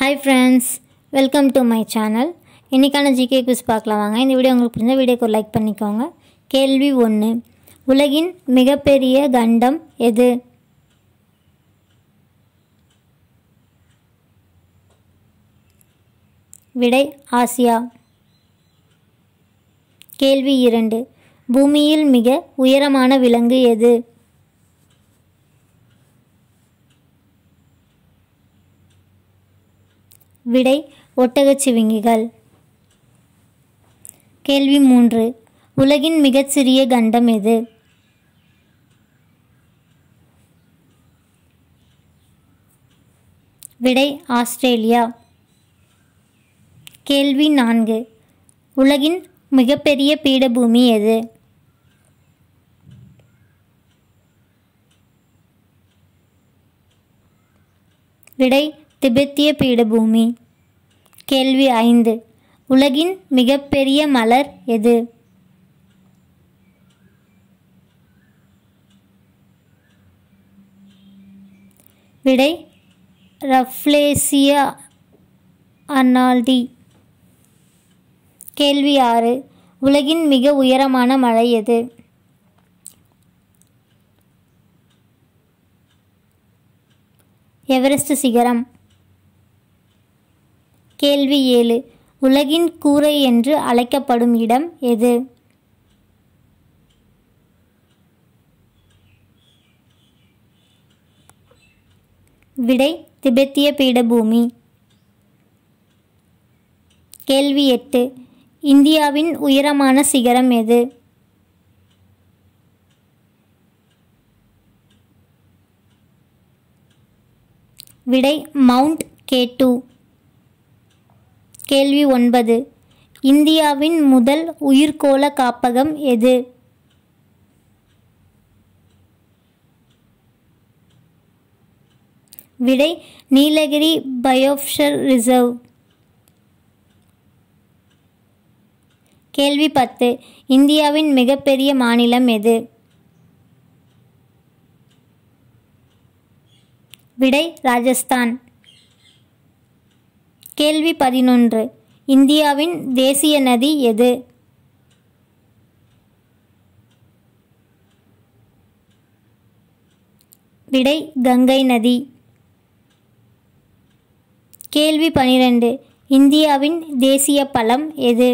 hi friends welcome to my channel இன்றைக்கான GK quiz பார்க்கலாம் வாங்க இந்த வீடியோ உங்களுக்கு பிடிச்ச வீடியோக்கு ஒரு லைக் பண்ணிக்கோங்க கேள்வி ஒன்று உலகின் மிகப்பெரிய கண்டம் எது விடை ஆசியா கேள்வி இரண்டு பூமியில் மிக உயரமான விலங்கு எது விடை ஒட்டகச்சிவிங்கிகள் கேள்வி மூன்று உலகின் மிகச்சிறிய கண்டம் எது விடை ஆஸ்திரேலியா கேள்வி நான்கு உலகின் மிகப்பெரிய பீடபூமி எது விடை திபெத்திய பீடபூமி கேள்வி ஐந்து உலகின் மிகப்பெரிய மலர் எது விடை ரஃப்லேசியா அர்னால்டி கேள்வி ஆறு உலகின் மிக உயரமான மலை எது எவரெஸ்ட் சிகரம் கேள்வி ஏழு உலகின் கூரை என்று அழைக்கப்படும் இடம் எது விடை திபெத்திய பீடபூமி கேள்வி எட்டு இந்தியாவின் உயரமான சிகரம் எது விடை மவுண்ட் கேட்டு கேள்வி ஒன்பது இந்தியாவின் முதல் உயிர்க்கோள காப்பகம் எது விடை நீலகிரி பயோஃப்ஷர் ரிசர்வ் கேள்வி பத்து இந்தியாவின் மிகப்பெரிய மாநிலம் எது விடை ராஜஸ்தான் கேள்வி பதினொன்று இந்தியாவின் தேசிய நதி எது விடை கங்கை நதி கேள்வி பனிரெண்டு இந்தியாவின் தேசிய பழம் எது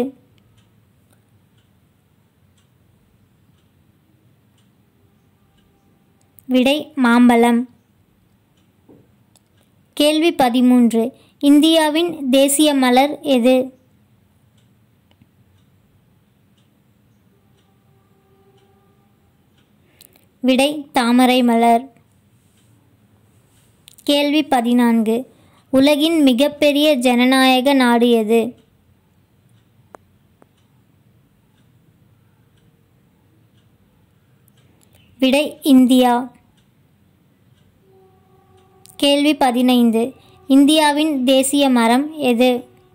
விடை மாம்பழம் கேள்வி பதிமூன்று இந்தியாவின் தேசிய மலர் எது விடை தாமரை மலர் கேள்வி பதினான்கு உலகின் மிகப்பெரிய ஜனநாயக நாடு எது விடை இந்தியா கேள்வி பதினைந்து இந்தியாவின் தேசிய மரம் எது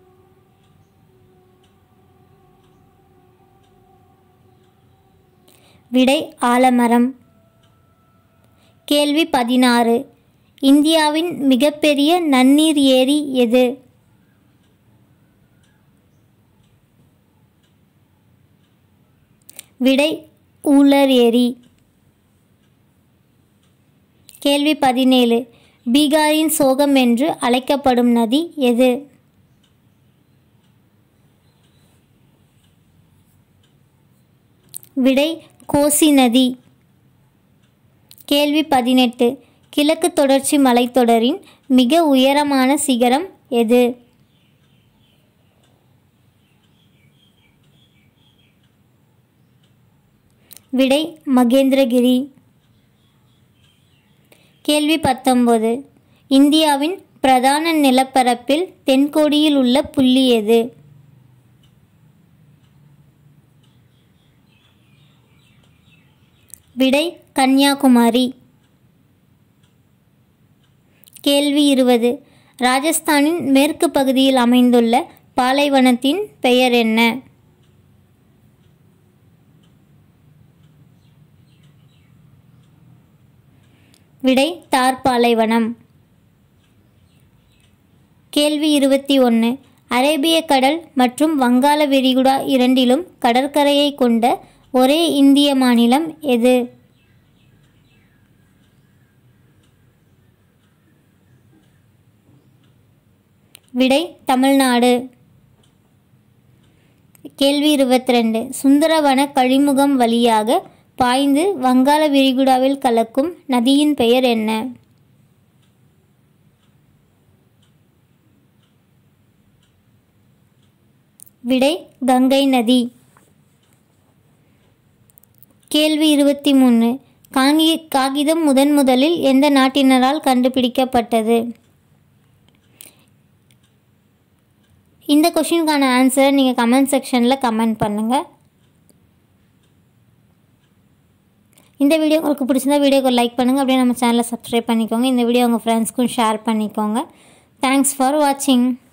விடை ஆலமரம் கேள்வி பதினாறு இந்தியாவின் மிகப்பெரிய நன்னீர் ஏரி எது விடை ஊலர் ஏரி கேள்வி பதினேழு பீகாரின் சோகம் என்று அழைக்கப்படும் நதி எது விடை கோசி நதி கேள்வி பதினெட்டு கிழக்கு தொடர்ச்சி மலைத்தொடரின் மிக உயரமான சிகரம் எது விடை மகேந்திரகிரி கேள்வி பத்தொன்பது இந்தியாவின் பிரதான நிலப்பரப்பில் தென்கோடியில் உள்ள புள்ளி எது விடை கன்னியாகுமரி கேள்வி இருபது ராஜஸ்தானின் மேற்கு பகுதியில் அமைந்துள்ள பாலைவனத்தின் பெயர் என்ன விடை தார் பாலைவனம் கேள்வி இருபத்தி ஒன்று அரேபிய கடல் மற்றும் வங்காள விரிகுடா இரண்டிலும் கடற்கரையை கொண்ட ஒரே இந்திய மாநிலம் எது விடை தமிழ்நாடு கேள்வி இருபத்தி ரெண்டு சுந்தரவன கழிமுகம் வழியாக பாய்ந்து வங்காள விரிகுடாவில் கலக்கும் நதியின் பெயர் என்ன விடை கங்கை நதி கேள்வி இருபத்தி மூணு காங்கி காகிதம் முதன் முதலில் எந்த நாட்டினரால் கண்டுபிடிக்கப்பட்டது இந்த கொஷினுக்கான ஆன்சரை நீங்கள் கமெண்ட் செக்ஷனில் கமெண்ட் பண்ணுங்கள் இந்த வீடியோ உங்களுக்கு பிடிச்சிருந்தா வீடியோக்கு லைக் பண்ணுங்கள் அப்படியே நம்ம சேனலை சப்ஸ்கிரைப் பண்ணிக்கோங்க இந்த வீடியோ உங்கள் ஃப்ரெண்ட்ஸ்க்கும் ஷேர் பண்ணிக்கோங்க தேங்க்ஸ் ஃபார் வாட்சிங்